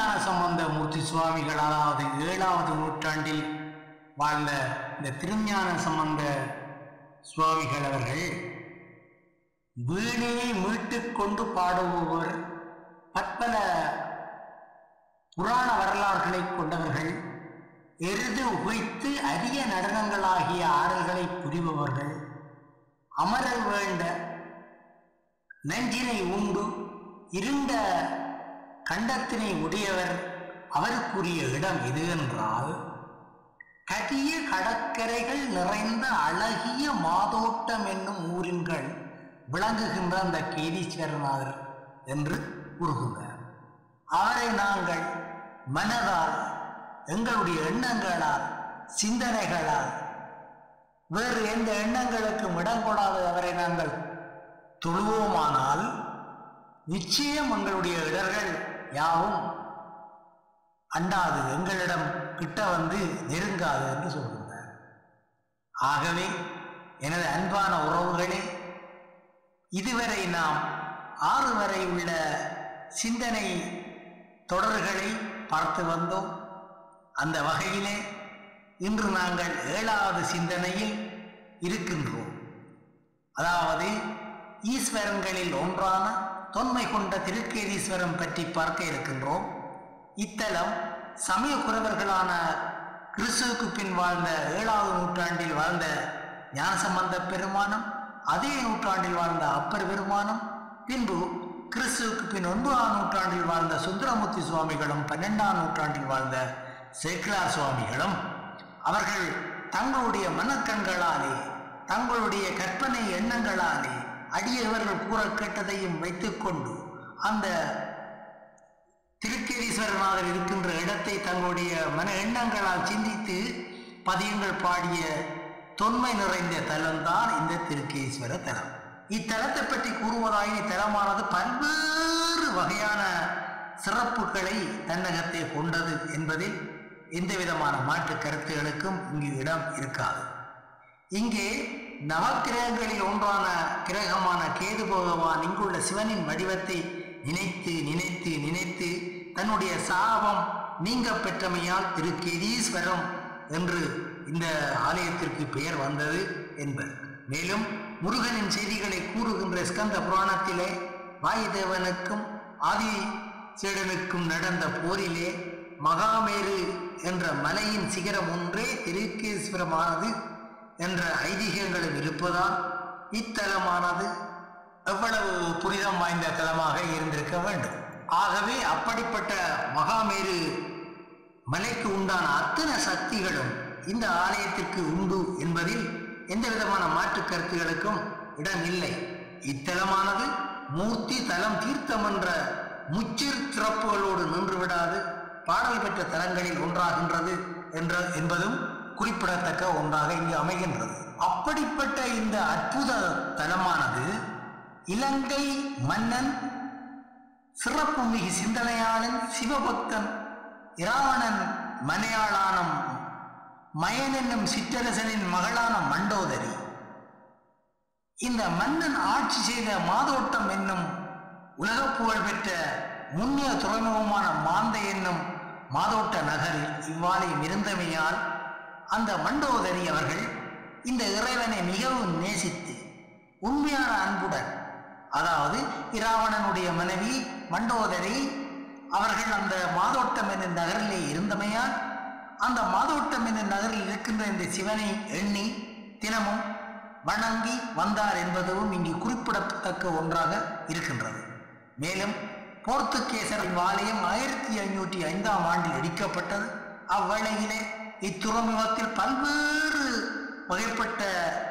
திருஞான சம்பந்த மூர்த்தி சுவாமிகள் அதாவது ஏழாவது நூற்றாண்டில் வாழ்ந்த இந்த திருஞான சம்பந்த சுவாமிகள் அவர்கள் வீணையை மீட்டுக் கொண்டு பாடுபவர் பற்பல புராண வரலாறுகளை கொண்டவர்கள் எருது உகைத்து அரிய நடனங்களாகிய ஆடல்களை புரிபவர்கள் அமரர் வேண்ட நஞ்சினை உண்டு இருண்ட கண்டத்தினை உடையவர் அவருக்குரிய இடம் எது என்றால் கரிய கடற்கரைகள் நிறைந்த அழகிய மாதோட்டம் என்னும் ஊரின்கள் விளங்குகின்ற அந்த கேதீஸ்வரநாதர் என்று கூறுகின்றார் அவரை நாங்கள் மனதால் எங்களுடைய எண்ணங்களால் சிந்தனைகளால் வேறு எந்த எண்ணங்களுக்கும் இடம் கொடாத அவரை நாங்கள் தொழுவோமானால் நிச்சயம் எங்களுடைய இடர்கள் யாவும் அண்டாது எங்களிடம் கிட்ட வந்து நெருங்காது என்று சொல்கின்றார் ஆகவே எனது அன்பான உறவுகளே இதுவரை நாம் ஆறு வரை உள்ள சிந்தனை தொடர்களை பார்த்து வந்தோம் அந்த வகையிலே இன்று நாங்கள் ஏழாவது சிந்தனையில் இருக்கின்றோம் அதாவது ஈஸ்வரன்களில் ஒன்றான தொன்மை கொண்ட திருக்கேதீஸ்வரம் பற்றி பார்க்க இருக்கின்றோம் இத்தலம் சமய குறவர்களான கிறிஸ்துவுக்கு பின் வாழ்ந்த ஏழாவது நூற்றாண்டில் வாழ்ந்த ஞானசம்பந்த பெருமானம் அதே நூற்றாண்டில் வாழ்ந்த அப்பர் பெருமானம் பின்பு கிறிஸ்துவுக்கு பின் ஒன்பதாம் நூற்றாண்டில் வாழ்ந்த சுந்தரமூர்த்தி சுவாமிகளும் பன்னெண்டாம் நூற்றாண்டில் வாழ்ந்த சேக்கிலார் சுவாமிகளும் அவர்கள் தங்களுடைய மனக்கண்களாலே தங்களுடைய கற்பனை எண்ணங்களாலே அடியவர்கள் கூற கேட்டதையும் வைத்துக்கொண்டு அந்த திருக்கேதீஸ்வரநாதர் இருக்கின்ற இடத்தை தங்களுடைய மன எண்ணங்களால் சிந்தித்து பதியங்கள் பாடிய தொன்மை நிறைந்த தலம்தான் இந்த திருக்கேஸ்வர தலம் இத்தலத்தை பற்றி கூறுவதாயின் இத்தலமானது பல்வேறு வகையான சிறப்புகளை தன்னகத்தை கொண்டது என்பதில் எந்த விதமான மாற்று கருத்துகளுக்கும் இங்கு இடம் இருக்காது இங்கே நவக்கிரகங்களில் ஒன்றான கிரகமான கேது பகவான் இங்குள்ள சிவனின் வடிவத்தை நினைத்து நினைத்து நினைத்து தன்னுடைய சாபம் நீங்க பெற்றமையால் திரு கேதீஸ்வரம் என்று இந்த ஆலயத்திற்கு பெயர் வந்தது என்பர் மேலும் முருகனின் செய்திகளை கூறுகின்ற ஸ்கந்த புராணத்திலே வாயுதேவனுக்கும் ஆதி சேடனுக்கும் நடந்த போரிலே மகாமேரு என்ற மலையின் சிகரம் ஒன்றே திருக்கேஸ்வரமானது என்ற ஐதீகங்களும் இருப்பதால் இத்தலமானது எவ்வளவு புனிதம் வாய்ந்த தலமாக இருந்திருக்க வேண்டும் ஆகவே அப்படிப்பட்ட மகாமேரு மலைக்கு உண்டான அத்தனை சக்திகளும் இந்த ஆலயத்திற்கு உண்டு என்பதில் எந்த விதமான மாற்று கருத்துகளுக்கும் இடம் இல்லை இத்தலமானது மூர்த்தி தலம் தீர்த்தம் என்ற முச்சிற் சிறப்புகளோடு நின்று விடாது பாடல் பெற்ற தலங்களில் ஒன்றாகின்றது என்ற என்பதும் குறிப்பிடத்தக்க ஒன்றாக இங்கு அமைகின்றது அப்படிப்பட்ட இந்த அற்புத தலமானது இலங்கை மன்னன் சிறப்பு மிகு சிந்தனையாளன் சிவபக்தன் இராவணன் மனையாளான மயன் என்னும் சிற்றரசனின் மகளான மண்டோதரி இந்த மன்னன் ஆட்சி செய்த மாதோட்டம் என்னும் உலக புகழ் பெற்ற முன்னிய துறைமுகமான மாந்தை என்னும் மாதோட்ட நகரில் இவ்வாலயம் இருந்தமையால் அந்த மண்டோதரி அவர்கள் இந்த இறைவனை மிகவும் நேசித்து உண்மையான அன்புடன் அதாவது இராவணனுடைய மனைவி மண்டோதரி அவர்கள் அந்த மாதோட்டம் என்னும் நகரிலே இருந்தமையால் அந்த மாதோட்டம் என்னும் நகரில் இருக்கின்ற இந்த சிவனை எண்ணி தினமும் வணங்கி வந்தார் என்பதும் இங்கு குறிப்பிடத்தக்க ஒன்றாக இருக்கின்றது மேலும் போர்த்துகேசரின் ஆலயம் ஆயிரத்தி ஐநூற்றி ஐந்தாம் ஆண்டில் இடிக்கப்பட்டது அவ்வேளையிலே இத்துறைமுகத்தில் பல்வேறு வகைப்பட்ட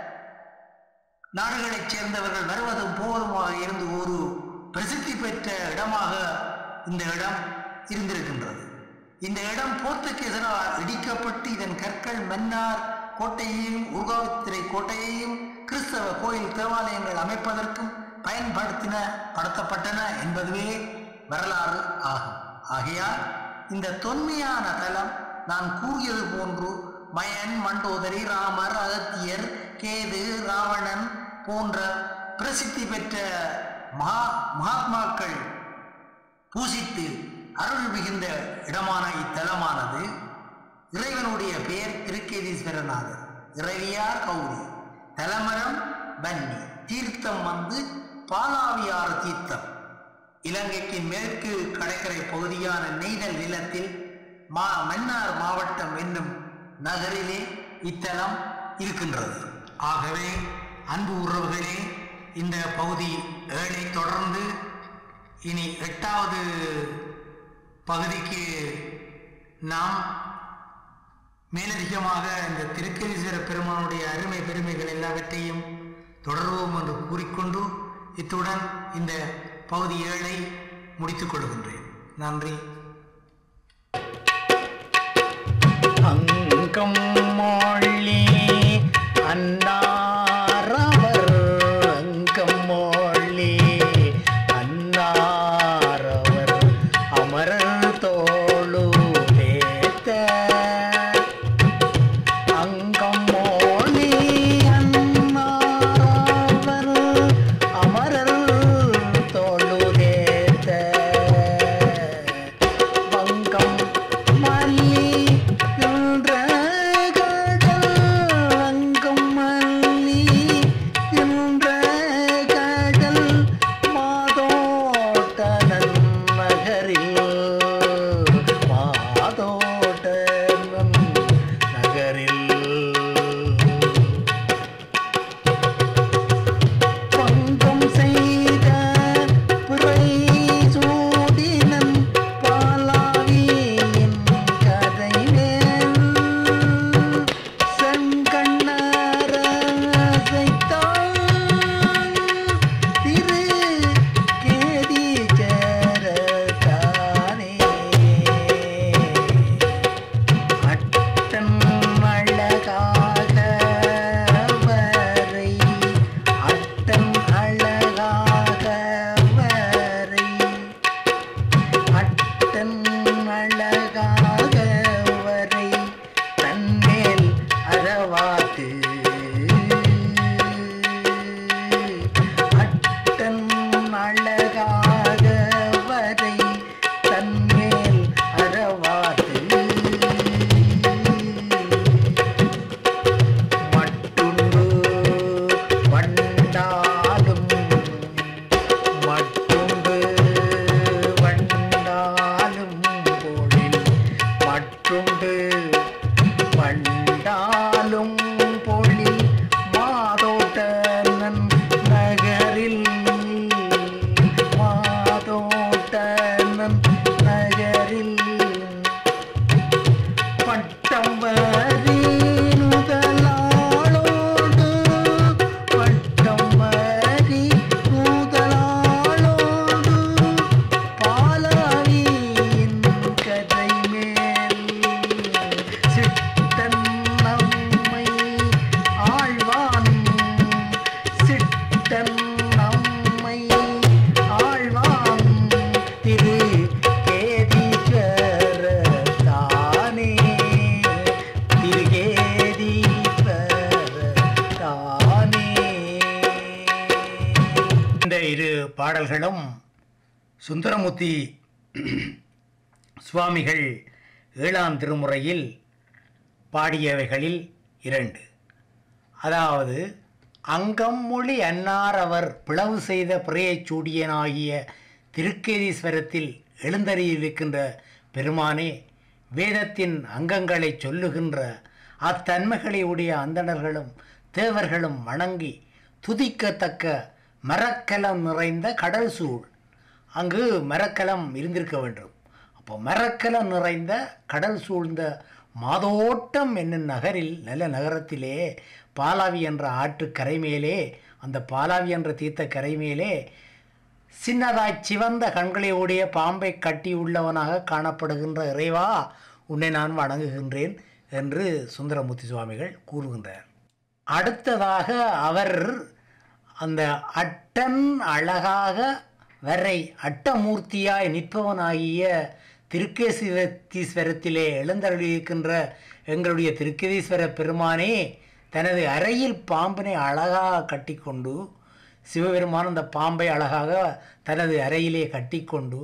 நாடுகளைச் சேர்ந்தவர்கள் வருவதும் போவதுமாக இருந்து ஒரு பிரசித்தி பெற்ற இடமாக இந்த இடம் இருந்திருக்கின்றது இந்த இடம் போர்த்துகீசரால் இடிக்கப்பட்டு இதன் கற்கள் மன்னார் கோட்டையையும் உருகாவித்திரை கோட்டையையும் கிறிஸ்தவ கோயில் தேவாலயங்கள் அமைப்பதற்கும் பயன்படுத்தின படுத்தப்பட்டன என்பதுவே வரலாறு ஆகும் ஆகையால் இந்த தொன்மையான தலம் நான் கூறியது போன்று மயன் மண்டோதரி ராமர் அகத்தியர் கேது ராவணன் போன்ற பிரசித்தி பெற்ற மகா மகாத்மாக்கள் பூசித்து அருள் மிகுந்த இடமான இத்தலமானது இறைவனுடைய பெயர் திருக்கேதீஸ்வரநாதர் இறைவியார் கௌரி தலமரம் பன்னி தீர்த்தம் வந்து பாலாவியாறு தீர்த்தம் இலங்கைக்கு மேற்கு கடற்கரை பகுதியான நெய்தல் நிலத்தில் மா மன்னார் மாவட்டம் என்னும் நகரிலே இத்தலம் இருக்கின்றது ஆகவே அன்பு உறவுகளே இந்த பகுதி ஏழை தொடர்ந்து இனி எட்டாவது பகுதிக்கு நாம் மேலதிகமாக இந்த திருக்கேதீஸ்வர பெருமானுடைய அருமை பெருமைகள் எல்லாவற்றையும் தொடர்வோம் என்று கூறிக்கொண்டு இத்துடன் இந்த பகுதி ஏழை முடித்துக் கொள்கின்றேன் நன்றி அங்கம் மொழி அன்னாரவர் அங்கம் மொழி அன்னாரவர் அமரர் தோழு தேத்த அங்கம் மொழி அன்னாரவர் அமரர் தோழு தேத்த வங்கம் மல்லி என்ற கடல் வங்கம் மல்லி என்ற கடல் மாதோட்டனன் நகரில் மாதோட்டனன் நகரில் பங்கம் செய்த பிறை சூடினன் பாலாவியின் கதை மேல் செங்கண்ணரசைத்தான் திரு கேதீச்சரத்தானே அட்டன் அழகாக வரை அட்டன் அழகாக வரை அட்டன் அழகாக வரை தன்மேல் அறவாத்து அட்டன் அழகாக வரை தன்மேல் அறவாத்து மட்டுண்டு வண்டாலும் மட்டுண்டு வண்டாலும் பொழில் மற்றுண்டு வண்டாலும் பொழில் மாதோட்டனன் நகரில் மாதோட்டனன் நகரில் பட்டம் வரி முதலாளோடு பட்டம் வரி முதலாளோடு பாலாவியின் கதை மேல் சிட்டன் நம்மை ஆழ்வான் சிட்டன் நம்மை ஆழ்வான் திரு கேதீஸ்வர தானே திரு கேதீஸ்வர தானே இந்த இரு பாடல்களும் சுந்தரமூர்த்தி சுவாமிகள் ஏழாம் திருமுறையில் பாடியவைகளில் இரண்டு அதாவது அங்கம் மொழி அன்னார் அவர் பிளவு செய்த பிறையச் சூடியனாகிய திருக்கேதீஸ்வரத்தில் எழுந்தறியிருக்கின்ற பெருமானே வேதத்தின் அங்கங்களை சொல்லுகின்ற அத்தன்மைகளை உடைய அந்தணர்களும் தேவர்களும் வணங்கி துதிக்கத்தக்க மரக்கலம் நிறைந்த கடல் சூழ் அங்கு மரக்கலம் இருந்திருக்க வேண்டும் அப்போ மரக்கலம் நிறைந்த கடல் சூழ்ந்த மாதோட்டம் என்னும் நகரில் நல்ல நகரத்திலே பாலாவி என்ற ஆற்று கரை மேலே அந்த பாலாவி என்ற தீர்த்த கரை மேலே சின்னதாய் சிவந்த கண்களை உடைய பாம்பை கட்டி உள்ளவனாக காணப்படுகின்ற இறைவா உன்னை நான் வணங்குகின்றேன் என்று சுந்தரமூர்த்தி சுவாமிகள் கூறுகின்றார் அடுத்ததாக அவர் அந்த அட்டன் அழகாக வரை அட்டமூர்த்தியாய் நிற்பவனாகிய திருக்கேசீஸ்வரத்திலே எழுந்தருளியிருக்கின்ற எங்களுடைய திருக்கேதீஸ்வர பெருமானே தனது அறையில் பாம்பினை அழகாக கட்டிக்கொண்டு சிவபெருமான் அந்த பாம்பை அழகாக தனது அறையிலே கட்டிக்கொண்டு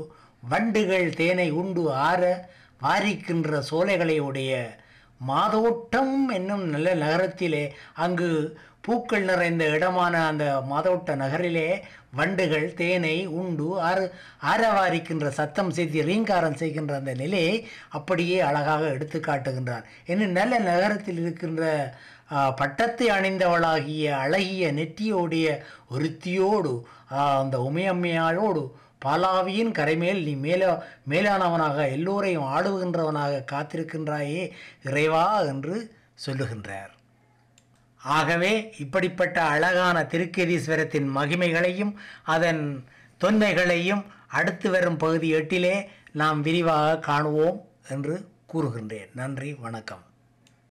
வண்டுகள் தேனை உண்டு ஆற வாரிக்கின்ற சோலைகளை உடைய மாதோட்டம் என்னும் நல்ல நகரத்திலே அங்கு பூக்கள் நிறைந்த இடமான அந்த மாதோட்ட நகரிலே வண்டுகள் தேனை உண்டு ஆறு ஆரவாரிக்கின்ற சத்தம் செய்து ரீங்காரம் செய்கின்ற அந்த நிலையை அப்படியே அழகாக எடுத்து காட்டுகின்றார் இன்னும் நல்ல நகரத்தில் இருக்கின்ற ஆ, பட்டத்தை அணிந்தவளாகிய அழகிய நெற்றியோடைய ஒருத்தியோடு ஆ, அந்த உமையம்மையாளோடு பாலாவியின் கரைமேல் நீ மேல மேலானவனாக எல்லோரையும் ஆளுகின்றவனாக காத்திருக்கின்றாயே இறைவா என்று சொல்லுகின்றார் ஆகவே இப்படிப்பட்ட அழகான திருக்கேதீஸ்வரத்தின் மகிமைகளையும் அதன் தொன்மைகளையும் அடுத்து வரும் பகுதி எட்டிலே நாம் விரிவாக காணுவோம் என்று கூறுகின்றேன் நன்றி வணக்கம்